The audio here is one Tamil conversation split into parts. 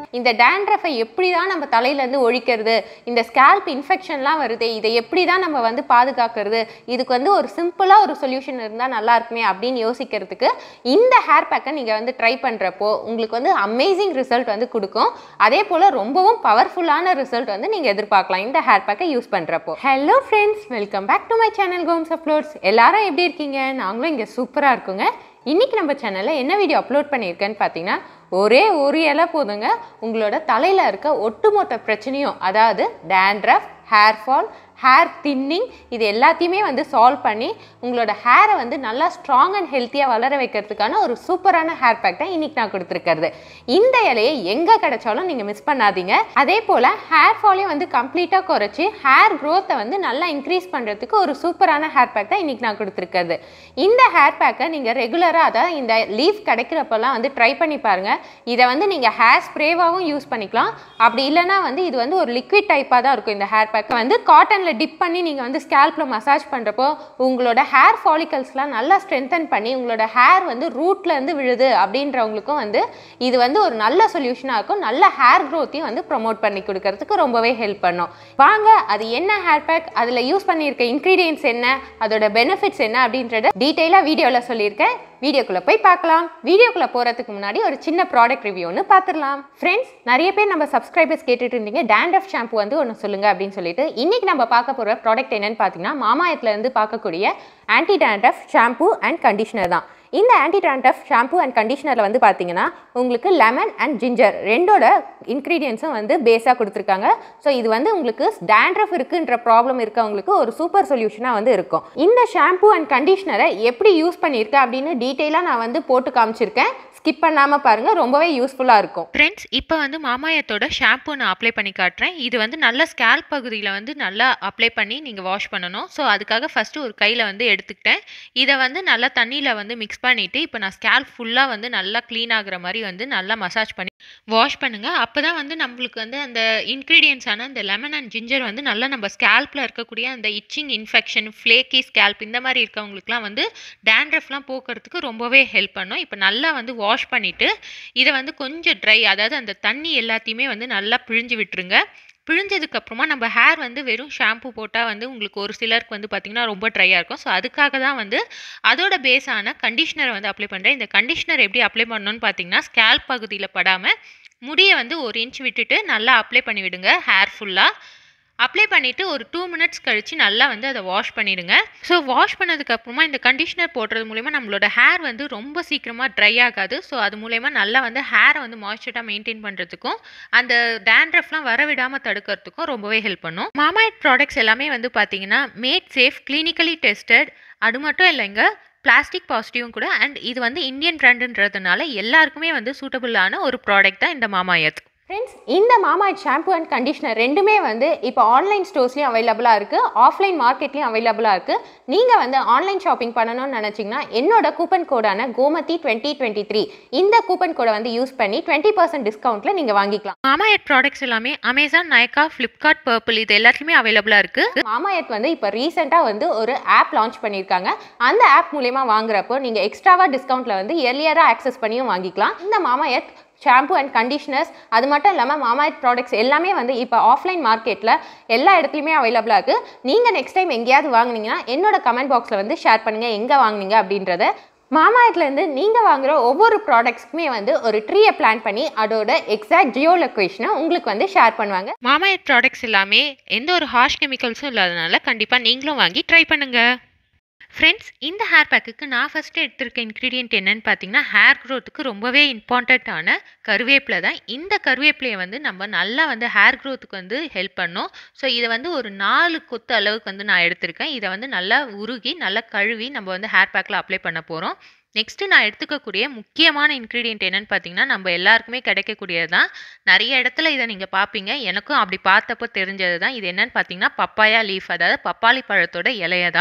இந்த டேண்ட்ரஃபை எப்படி தான் நம்ம தலையிலேருந்து ஒழிக்கிறது இந்த ஸ்கேல்ப் இன்ஃபெக்ஷன்லாம் வருது இதை எப்படி தான் நம்ம வந்து பாதுகாக்கிறது இதுக்கு வந்து ஒரு சிம்பிளாக ஒரு சொல்யூஷன் இருந்தால் நல்லா இருக்குமே அப்படின்னு யோசிக்கிறதுக்கு இந்த ஹேர் பேக்கை நீங்கள் வந்து ட்ரை பண்ணுறப்போ உங்களுக்கு வந்து அமேசிங் ரிசல்ட் வந்து கொடுக்கும் அதே போல் ரொம்பவும் பவர்ஃபுல்லான ரிசல்ட் வந்து நீங்கள் எதிர்பார்க்கலாம் இந்த ஹேர் பேக்கை யூஸ் பண்ணுறப்போ hello friends welcome back to my channel Goms uploads எல்லாரும் எப்படி இருக்கீங்க நாங்களும் இங்கே சூப்பராக இருக்குங்க இன்றைக்கி நம்ம சேனலில் என்ன வீடியோ அப்லோட் பண்ணியிருக்கேன்னு பார்த்தீங்கன்னா ஒரே ஒரு இலை போதுங்க உங்களோட தலையில் இருக்க ஒட்டுமொத்த பிரச்சனையும் அதாவது dandruff hair fall hair thinning இது எல்லாத்தையுமே வந்து சால்வ் பண்ணி உங்களோட ஹேரை வந்து நல்லா ஸ்ட்ராங் அண்ட் ஹெல்த்தியாக வளர வைக்கிறதுக்கான ஒரு சூப்பரான ஹேர் பேக் தான் இன்றைக்கி நான் கொடுத்துருக்கிறது இந்த இலையை எங்கே கிடைச்சாலும் நீங்கள் மிஸ் பண்ணாதீங்க அதே போல் ஹேர் ஃபாலையும் வந்து கம்ப்ளீட்டாக குறைச்சி ஹேர் க்ரோத்தை வந்து நல்லா இன்க்ரீஸ் பண்ணுறதுக்கு ஒரு சூப்பரான ஹேர் பேக் தான் இன்றைக்கி நான் கொடுத்துருக்கிறது இந்த ஹேர் பேக்கை நீங்கள் ரெகுலராக அதாவது இந்த லீஃப் கிடைக்கிறப்பெல்லாம் வந்து ட்ரை பண்ணி பாருங்கள் இதை வந்து நீங்கள் ஹேர் ஸ்ப்ரேவாகவும் யூஸ் பண்ணிக்கலாம் அப்படி இல்லைனா வந்து இது வந்து ஒரு லிக்விட் டைப்பாக தான் இருக்கும் இந்த ஹேர் பேக் வந்து காட்டனில் டிப் பண்ணி நீங்கள் வந்து ஸ்கேல்பில் மசாஜ் பண்ணுறப்போ உங்களோட ஹேர் ஃபாலிகல்ஸ்லாம் நல்லா ஸ்ட்ரென்தன் பண்ணி உங்களோட ஹேர் வந்து ரூட்லேருந்து விழுது அப்படின்றவங்களுக்கும் வந்து இது வந்து ஒரு நல்ல சொல்யூஷனாக இருக்கும் நல்ல ஹேர் க்ரோத்தையும் வந்து ப்ரொமோட் பண்ணி கொடுக்கறதுக்கு ரொம்பவே ஹெல்ப் பண்ணும் வாங்க அது என்ன ஹேர் பேக் அதில் யூஸ் பண்ணியிருக்க இன்க்ரீடியன்ஸ் என்ன அதோட பெனிஃபிட்ஸ் என்ன அப்படின்றத டீட்டெயிலாக வீடியோவில் சொல்லியிருக்கேன் வீடியோக்குள்ளே போய் பார்க்கலாம் வீடியோக்குள்ளே போகிறதுக்கு முன்னாடி ஒரு சின்ன ப்ராடக்ட் ரிவ்யூ ஒன்று பார்த்துடலாம் ஃப்ரெண்ட்ஸ் நிறைய பேர் நம்ம சப்ஸ்கிரைபர்ஸ் கேட்டுட்டு இருந்தீங்க டேண்ட்ரஃப் ஷாம்பு வந்து ஒன்று சொல்லுங்கள் அப்படின்னு சொல்லிட்டு இன்றைக்கி நம்ம பார்க்க போகிற ப்ராடக்ட் என்னன்னு பார்த்தீங்கன்னா மாமாயத்துலேருந்து பார்க்கக்கூடிய anti dandruff shampoo and conditioner தான் இந்த ஆன்டி டேண்ட்ரஃப் ஷாம்பு அண்ட் கண்டிஷனரில் வந்து பார்த்தீங்கன்னா உங்களுக்கு லெமன் அண்ட் ஜிஞ்சர் ரெண்டோட இன்க்ரீடியன்ஸும் வந்து பேஸாக கொடுத்துருக்காங்க ஸோ இது வந்து உங்களுக்கு டேண்ட்ரஃப் இருக்குன்ற ப்ராப்ளம் இருக்கவங்களுக்கு ஒரு சூப்பர் சொல்யூஷனாக வந்து இருக்கும் இந்த ஷாம்பு அண்ட் கண்டிஷனரை எப்படி யூஸ் பண்ணியிருக்கேன் அப்படின்னு டீட்டெயிலாக நான் வந்து போட்டு காமிச்சிருக்கேன் ஸ்கிப் பண்ணாமல் பாருங்கள் ரொம்பவே யூஸ்ஃபுல்லாக இருக்கும் ஃப்ரெண்ட்ஸ் இப்போ வந்து மாமாயத்தோட ஷாம்பு நான் அப்ளை பண்ணி காட்டுறேன் இது வந்து நல்ல ஸ்கேல் பகுதியில் வந்து நல்லா அப்ளை பண்ணி நீங்கள் வாஷ் பண்ணணும் ஸோ அதுக்காக ஃபஸ்ட்டு ஒரு கையில் வந்து எடுத்துக்கிட்டேன் இதை வந்து நல்லா தண்ணியில் வந்து மிக்ஸ் பண்ணிவிட்டு இப்போ நான் ஸ்கேல் ஃபுல்லாக வந்து நல்லா க்ளீன் ஆகுற மாதிரி வந்து நல்லா மசாஜ் பண்ணி வாஷ் பண்ணுங்கள் அப்போ தான் வந்து நம்மளுக்கு வந்து அந்த இன்க்ரீடியன்ஸான அந்த லெமன் அண்ட் ஜிஞ்சர் வந்து நல்லா நம்ம ஸ்கேல்பில் இருக்கக்கூடிய அந்த இச்சிங் இன்ஃபெக்ஷன் ஃப்ளேக்கி ஸ்கேல்ப் இந்த மாதிரி இருக்கவங்களுக்குலாம் வந்து டேண்ட்ரஃப்லாம் போக்குறதுக்கு ரொம்பவே ஹெல்ப் பண்ணும் இப்போ நல்லா வந்து வாஷ் பண்ணிவிட்டு இதை வந்து கொஞ்சம் ட்ரை அதாவது அந்த தண்ணி எல்லாத்தையுமே வந்து நல்லா பிழிஞ்சு விட்டுருங்க பிழிஞ்சதுக்கப்புறமா நம்ம ஹேர் வந்து வெறும் ஷாம்பு போட்டால் வந்து உங்களுக்கு ஒரு சிலருக்கு வந்து பார்த்திங்கன்னா ரொம்ப ட்ரையாக இருக்கும் ஸோ அதுக்காக தான் வந்து அதோட பேஸான கண்டிஷ்னரை வந்து அப்ளை பண்ணுறேன் இந்த கண்டிஷ்னர் எப்படி அப்ளை பண்ணணும்னு பார்த்தீங்கன்னா ஸ்கேல்ப் பகுதியில் படாமல் முடியை வந்து ஒரு இன்ச் விட்டுட்டு நல்லா அப்ளை பண்ணி விடுங்க ஹேர் ஃபுல்லாக அப்ளை பண்ணிவிட்டு ஒரு டூ மினிட்ஸ் கழித்து நல்லா வந்து அதை வாஷ் பண்ணிவிடுங்க ஸோ வாஷ் பண்ணதுக்கப்புறமா இந்த கண்டிஷ்னர் போடுறது மூலயமா நம்மளோட ஹேர் வந்து ரொம்ப சீக்கிரமாக ட்ரை ஆகாது ஸோ அது மூலயமா நல்லா வந்து ஹேரை வந்து மாய்ஸ்சராக மெயின்டைன் பண்ணுறதுக்கும் அந்த டேண்ட்ரஃப்லாம் வர விடாமல் தடுக்கிறதுக்கும் ரொம்பவே ஹெல்ப் பண்ணும் மாமாய்ட் ப்ராடக்ட்ஸ் எல்லாமே வந்து பார்த்தீங்கன்னா மேட் சேஃப் கிளினிக்கலி டெஸ்டட் அது மட்டும் இல்லைங்க பிளாஸ்டிக் பாசிட்டிவும் கூட அண்ட் இது வந்து இந்தியன் பிராண்டுன்றதுனால எல்லாருக்குமே வந்து சூட்டபுளான ஒரு ப்ராடக்ட் தான் இந்த மாமாயத் ஃப்ரெண்ட்ஸ் இந்த மாமாய்ட் ஷாம்பு அண்ட் கண்டிஷனர் ரெண்டுமே வந்து இப்போ ஆன்லைன் ஸ்டோர்ஸ்லையும் அவைலபிளாக இருக்குது ஆஃப்லைன் மார்க்கெட்லையும் அவைலபிளாக இருக்குது நீங்கள் வந்து ஆன்லைன் ஷாப்பிங் பண்ணணும்னு நினச்சிங்கன்னா என்னோட கூப்பன் கோடான கோமதி டுவெண்ட்டி டுவெண்ட்டி த்ரீ இந்த கூப்பன் கோடை வந்து யூஸ் பண்ணி டுவெண்ட்டி பர்சன்ட் டிஸ்கவுண்ட்டில் நீங்கள் வாங்கிக்கலாம் மாமாயத் ப்ராடக்ட்ஸ் எல்லாமே அமேசான் நயக்கா ஃப்ளிப்கார்ட் பர்பிள் இது எல்லாத்துலேயுமே அவைலபிளாக இருக்குது மாமாயத் வந்து இப்போ ரீசெண்டாக வந்து ஒரு ஆப் லான்ச் பண்ணியிருக்காங்க அந்த ஆப் மூலயமா வாங்குறப்போ நீங்கள் எக்ஸ்ட்ராவாக டிஸ்கவுண்ட்டில் வந்து எர்லியராக ஆக்சஸ் பண்ணியும் வாங்கிக்கலாம் இந்த மாமாயத் ஷாம்பு அண்ட் கண்டிஷனர்ஸ் அது மட்டும் இல்லாமல் மாமாயத் ப்ராடக்ட்ஸ் எல்லாமே வந்து இப்போ ஆஃப்லைன் மார்க்கெட்டில் எல்லா இடத்துலையுமே அவைலபிளாக இருக்குது நீங்கள் நெக்ஸ்ட் டைம் எங்கேயாவது வாங்குனீங்கன்னா என்னோட கமெண்ட் பாக்ஸில் வந்து ஷேர் பண்ணுங்கள் எங்கே வாங்குனீங்க அப்படின்றத மாமாயத்துலேருந்து நீங்கள் வாங்குகிற ஒவ்வொரு ப்ராடக்ட்ஸ்க்குமே வந்து ஒரு ட்ரீயை பிளான் பண்ணி அதோட எக்ஸாக்ட் ஜியோ லொக்கேஷனை உங்களுக்கு வந்து ஷேர் பண்ணுவாங்க மாமாயத் ப்ராடக்ட்ஸ் எல்லாமே எந்த ஒரு ஹார்ஷ் கெமிக்கல்ஸும் இல்லாதனால கண்டிப்பாக நீங்களும் வாங்கி ட்ரை பண்ணுங்கள் ஃப்ரெண்ட்ஸ் இந்த ஹேர் பேக்குக்கு நான் ஃபஸ்ட்டு எடுத்திருக்க இன்க்ரீடியன்ட் என்னன்னு பார்த்தீங்கன்னா ஹேர் க்ரோத்துக்கு ரொம்பவே இம்பார்ட்டண்ட்டான கருவேப்பிலை தான் இந்த கருவேப்பிலையை வந்து நம்ம நல்லா வந்து ஹேர் க்ரோத்துக்கு வந்து ஹெல்ப் பண்ணும் ஸோ இதை வந்து ஒரு நாலு கொத்து அளவுக்கு வந்து நான் எடுத்திருக்கேன் இதை வந்து நல்லா உருகி நல்லா கழுவி நம்ம வந்து ஹேர் பேக்கில் அப்ளை பண்ண போகிறோம் நெக்ஸ்ட்டு நான் எடுத்துக்கக்கூடிய முக்கியமான இன்க்ரீடியன்ட் என்னன்னு பார்த்தீங்கன்னா நம்ம எல்லாருக்குமே கிடைக்கக்கூடியது தான் நிறைய இடத்துல இதை நீங்கள் பார்ப்பீங்க எனக்கும் அப்படி பார்த்தப்போ தெரிஞ்சது தான் இது என்னன்னு பார்த்தீங்கன்னா பப்பாயா லீஃப் அதாவது பப்பாளி பழத்தோட இலையை தான்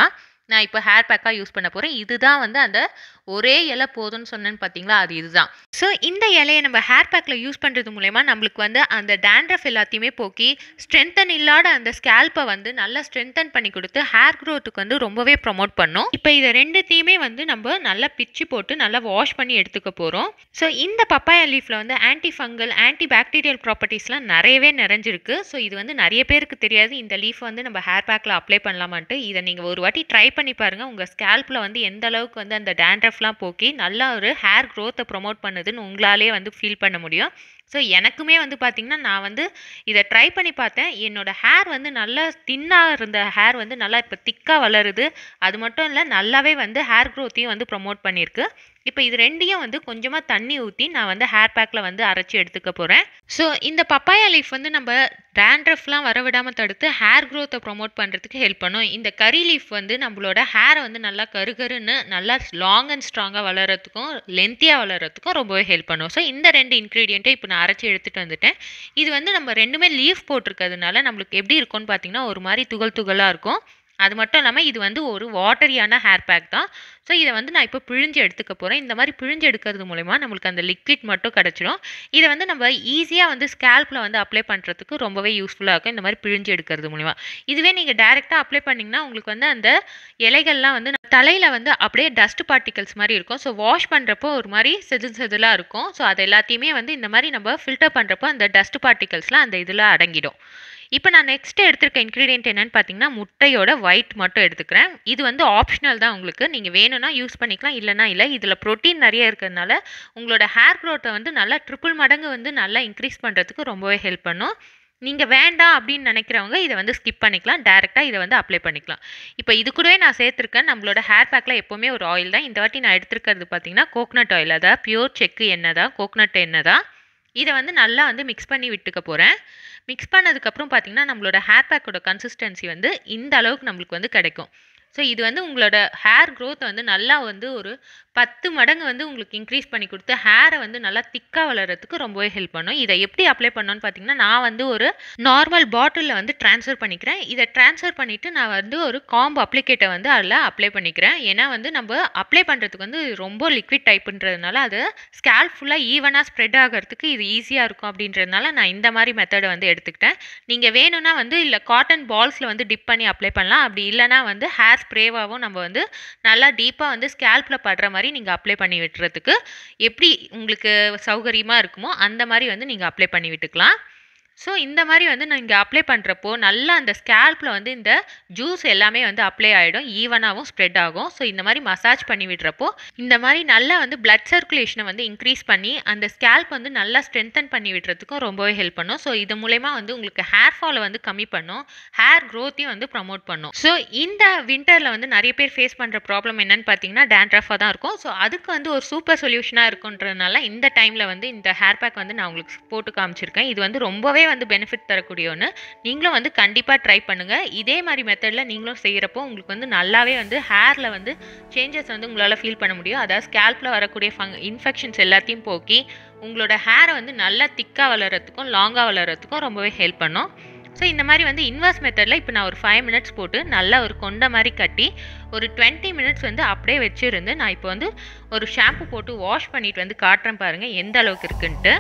நான் இப்போ ஹேர் பேக்காக யூஸ் பண்ண போகிறேன் இதுதான் வந்து அந்த ஒரே இலை போதும்னு சொன்னேன்னு பார்த்தீங்களா அது இதுதான் ஸோ இந்த இலையை நம்ம ஹேர் பேக்கில் யூஸ் பண்ணுறது மூலயமா நம்மளுக்கு வந்து அந்த டேண்ட்ரஃப் எல்லாத்தையுமே போக்கி ஸ்ட்ரென்தன் இல்லாத அந்த ஸ்கேல்ப்பை வந்து நல்லா ஸ்ட்ரென்தன் பண்ணி கொடுத்து ஹேர் க்ரோத்துக்கு வந்து ரொம்பவே ப்ரொமோட் பண்ணும் இப்போ இதை ரெண்டுத்தையுமே வந்து நம்ம நல்லா பிச்சு போட்டு நல்லா வாஷ் பண்ணி எடுத்துக்க போகிறோம் ஸோ இந்த பப்பாயா லீஃபில் வந்து ஆன்டி ஃபங்கல் ஆன்டி பாக்டீரியல் ப்ராப்பர்ட்டிஸ்லாம் நிறையவே நிறைஞ்சிருக்கு ஸோ இது வந்து நிறைய பேருக்கு தெரியாது இந்த லீஃப் வந்து நம்ம ஹேர் பேக்கில் அப்ளை பண்ணலாமான்ட்டு இதை நீங்கள் ஒரு வாட்டி ட்ரை பண்ணி பாருங்கள் உங்கள் ஸ்கேல்ப்பில் வந்து எந்த அளவுக்கு வந்து அந்த டேண்ட்ரஃப்லாம் போக்கி நல்லா ஒரு ஹேர் க்ரோத்தை ப்ரொமோட் பண்ணுதுன்னு உங்களாலே வந்து ஃபீல் பண்ண முடியும் ஸோ எனக்குமே வந்து பார்த்திங்கன்னா நான் வந்து இதை ட்ரை பண்ணி பார்த்தேன் என்னோட ஹேர் வந்து நல்லா தின்னாக இருந்த ஹேர் வந்து நல்லா இப்போ திக்காக வளருது அது மட்டும் இல்லை நல்லாவே வந்து ஹேர் க்ரோத்தையும் வந்து ப்ரொமோட் பண்ணியிருக்கு இப்போ இது ரெண்டையும் வந்து கொஞ்சமாக தண்ணி ஊற்றி நான் வந்து ஹேர் பேக்கில் வந்து அரைச்சி எடுத்துக்க போகிறேன் ஸோ இந்த பப்பாயா லீஃப் வந்து நம்ம டேண்ட்ரஃப்லாம் வரவிடாமல் தடுத்து ஹேர் க்ரோத்தை ப்ரொமோட் பண்ணுறதுக்கு ஹெல்ப் பண்ணும் இந்த கறி லீஃப் வந்து நம்மளோட ஹேரை வந்து நல்லா கருகருன்னு நல்லா லாங் அண்ட் ஸ்ட்ராங்காக வளர்கிறதுக்கும் லென்த்தியாக வளர்கிறதுக்கும் ரொம்பவே ஹெல்ப் பண்ணும் ஸோ இந்த ரெண்டு இன்க்ரீடியண்ட்டை இப்போ நான் அரைச்சி எடுத்துகிட்டு வந்துட்டேன் இது வந்து நம்ம ரெண்டுமே லீஃப் போட்டிருக்கிறதுனால நம்மளுக்கு எப்படி இருக்கும்னு பார்த்தீங்கன்னா ஒரு மாதிரி துகள் துகளாக இருக்கும் அது மட்டும் இல்லாமல் இது வந்து ஒரு வாட்டரியான ஹேர் பேக் தான் ஸோ இதை வந்து நான் இப்போ பிழிஞ்சு எடுத்துக்க போகிறேன் இந்த மாதிரி பிழிஞ்சு எடுக்கிறது மூலயமா நம்மளுக்கு அந்த லிக்விட் மட்டும் கிடச்சிடும் இதை வந்து நம்ம ஈஸியாக வந்து ஸ்கேல்ப்பில் வந்து அப்ளை பண்ணுறதுக்கு ரொம்பவே யூஸ்ஃபுல்லாக இருக்கும் இந்த மாதிரி பிழிஞ்சு எடுக்கிறது மூலிமா இதுவே நீங்கள் டேரெக்டாக அப்ளை பண்ணிங்கன்னா உங்களுக்கு வந்து அந்த இலைகள்லாம் வந்து தலையில் வந்து அப்படியே டஸ்ட் பார்ட்டிகல்ஸ் மாதிரி இருக்கும் ஸோ வாஷ் பண்ணுறப்போ ஒரு மாதிரி செதில் செதிலாக இருக்கும் ஸோ அது எல்லாத்தையுமே வந்து இந்த மாதிரி நம்ம ஃபில்டர் பண்ணுறப்போ அந்த டஸ்ட் பார்ட்டிகல்ஸ்லாம் அந்த இதில் அடங்கிடும் இப்போ நான் நெக்ஸ்ட் எடுத்திருக்க இன்க்ரீடியன்ட் என்னென்னு பார்த்தீங்கன்னா முட்டையோட ஒயிட் மட்டும் எடுத்துக்கிறேன் இது வந்து ஆப்ஷனல் தான் உங்களுக்கு நீங்கள் வேணும்னா யூஸ் பண்ணிக்கலாம் இல்லைனா இல்லை இதில் ப்ரோட்டீன் நிறைய இருக்கிறதுனால உங்களோட ஹேர் க்ரோத்தை வந்து நல்லா ட்ரிபிள் மடங்கு வந்து நல்லா இன்க்ரீஸ் பண்ணுறதுக்கு ரொம்பவே ஹெல்ப் பண்ணும் நீங்கள் வேண்டாம் அப்படின்னு நினைக்கிறவங்க இதை வந்து ஸ்கிப் பண்ணிக்கலாம் டேரெக்டாக இதை வந்து அப்ளை பண்ணிக்கலாம் இப்போ இது கூடவே நான் சேர்த்துருக்கேன் நம்மளோட ஹேர் பேக்கில் எப்போவுமே ஒரு ஆயில் தான் இந்த வாட்டி நான் எடுத்துருக்கிறது பார்த்தீங்கன்னா கோக்னட் ஆயில் அதான் பியூர் செக்கு எண்ணெய் தான் கோக்னட் எண்ணெய் தான் இதை வந்து நல்லா வந்து மிக்ஸ் பண்ணி விட்டுக்க போகிறேன் மிக்ஸ் பண்ணதுக்கப்புறம் பார்த்தீங்கன்னா நம்மளோட ஹேர் பேக்கோட கன்சிஸ்டன்சி வந்து இந்த அளவுக்கு நம்மளுக்கு வந்து கிடைக்கும் ஸோ இது வந்து உங்களோட ஹேர் க்ரோத்தை வந்து நல்லா வந்து ஒரு பத்து மடங்கு வந்து உங்களுக்கு இன்க்ரீஸ் பண்ணி கொடுத்து ஹேரை வந்து நல்லா திக்காக வளர்கிறதுக்கு ரொம்பவே ஹெல்ப் பண்ணும் இதை எப்படி அப்ளை பண்ணோன்னு பார்த்தீங்கன்னா நான் வந்து ஒரு நார்மல் பாட்டிலில் வந்து ட்ரான்ஸ்ஃபர் பண்ணிக்கிறேன் இதை ட்ரான்ஸ்ஃபர் பண்ணிவிட்டு நான் வந்து ஒரு காம்பு அப்ளிகேட்டை வந்து அதில் அப்ளை பண்ணிக்கிறேன் ஏன்னா வந்து நம்ம அப்ளை பண்ணுறதுக்கு வந்து ரொம்ப லிக்விட் டைப்புன்றதுனால அது ஸ்கேல்ப் ஃபுல்லாக ஈவனாக ஸ்ப்ரெட் ஆகிறதுக்கு இது ஈஸியாக இருக்கும் அப்படின்றதுனால நான் இந்த மாதிரி மெத்தடை வந்து எடுத்துக்கிட்டேன் நீங்கள் வேணும்னா வந்து இல்லை காட்டன் பால்ஸில் வந்து டிப் பண்ணி அப்ளை பண்ணலாம் அப்படி இல்லைனா வந்து ஹேர் ஸ்ப்ரேவாகவும் நம்ம வந்து நல்லா டீப்பாக வந்து ஸ்கேல்பில் படுற மாதிரி நீங்கள் அப்ளை பண்ணி விட்டுறதுக்கு எப்படி உங்களுக்கு சௌகரியமாக இருக்குமோ அந்த மாதிரி வந்து நீங்கள் அப்ளை பண்ணி விட்டுக்கலாம் ஸோ இந்த மாதிரி வந்து நீங்கள் அப்ளை பண்ணுறப்போ நல்லா அந்த ஸ்கேல்பில் வந்து இந்த ஜூஸ் எல்லாமே வந்து அப்ளை ஆகிடும் ஈவனாகவும் ஸ்ப்ரெட் ஆகும் ஸோ இந்த மாதிரி மசாஜ் பண்ணி விடுறப்போ இந்த மாதிரி நல்லா வந்து பிளட் சர்க்குலேஷனை வந்து இன்க்ரீஸ் பண்ணி அந்த ஸ்கேல்ப் வந்து நல்லா ஸ்ட்ரென்தன் பண்ணி விடுறதுக்கும் ரொம்பவே ஹெல்ப் பண்ணும் ஸோ இது மூலயமா வந்து உங்களுக்கு ஹேர் ஃபாலை வந்து கம்மி பண்ணும் ஹேர் க்ரோத்தையும் வந்து ப்ரமோட் பண்ணும் ஸோ இந்த வின்டரில் வந்து நிறைய பேர் ஃபேஸ் பண்ணுற ப்ராப்ளம் என்னன்னு பார்த்தீங்கன்னா டேண்ட்ரஃபாக தான் இருக்கும் ஸோ அதுக்கு வந்து ஒரு சூப்பர் சொல்யூஷனாக இருக்குன்றதுனால இந்த டைமில் வந்து இந்த ஹேர் பேக் வந்து நான் உங்களுக்கு போட்டு காமிச்சிருக்கேன் இது வந்து ரொம்பவே வந்து பெனிஃபிட் தரக்கூடிய ஒன்று நீங்களும் வந்து கண்டிப்பாக ட்ரை பண்ணுங்கள் இதே மாதிரி மெத்தடில் நீங்களும் செய்கிறப்போ உங்களுக்கு வந்து நல்லாவே வந்து ஹேரில் வந்து சேஞ்சஸ் வந்து உங்களால் ஃபீல் பண்ண முடியும் அதாவது ஸ்கேல்பில் வரக்கூடிய ஃபங் இன்ஃபெக்ஷன்ஸ் எல்லாத்தையும் போக்கி உங்களோட ஹேரை வந்து நல்லா திக்காக வளர்கிறதுக்கும் லாங்காக வளர்கிறதுக்கும் ரொம்பவே ஹெல்ப் பண்ணும் ஸோ இந்த மாதிரி வந்து இன்வெர்ஸ் மெத்தடில் இப்போ நான் ஒரு ஃபைவ் மினிட்ஸ் போட்டு நல்லா ஒரு கொண்ட மாதிரி கட்டி ஒரு டுவெண்ட்டி மினிட்ஸ் வந்து அப்படியே வச்சுருந்து நான் இப்போ வந்து ஒரு ஷாம்பு போட்டு வாஷ் பண்ணிட்டு வந்து காட்டுறேன் பாருங்கள் எந்த அளவுக்கு இருக்குன்ட்டு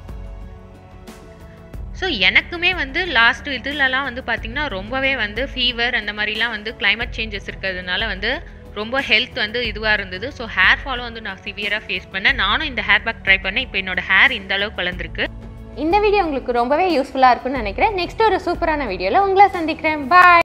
ஸோ எனக்குமே வந்து லாஸ்ட் இதுலலாம் வந்து பார்த்திங்கன்னா ரொம்பவே வந்து ஃபீவர் அந்த மாதிரிலாம் வந்து climate சேஞ்சஸ் இருக்கிறதுனால வந்து ரொம்ப ஹெல்த் வந்து இதுவாக இருந்தது ஸோ ஹேர் ஃபாலும் வந்து நான் சிவியராக ஃபேஸ் பண்ணேன் நானும் இந்த ஹேர் பேக் ட்ரை பண்ணேன் இப்போ என்னோட ஹேர் இந்த அளவுக்கு வளர்ந்துருக்கு இந்த வீடியோ உங்களுக்கு ரொம்பவே யூஸ்ஃபுல்லாக இருக்கும்னு நினைக்கிறேன் நெக்ஸ்ட் ஒரு சூப்பரான வீடியோவில் உங்களை சந்திக்கிறேன் பாய்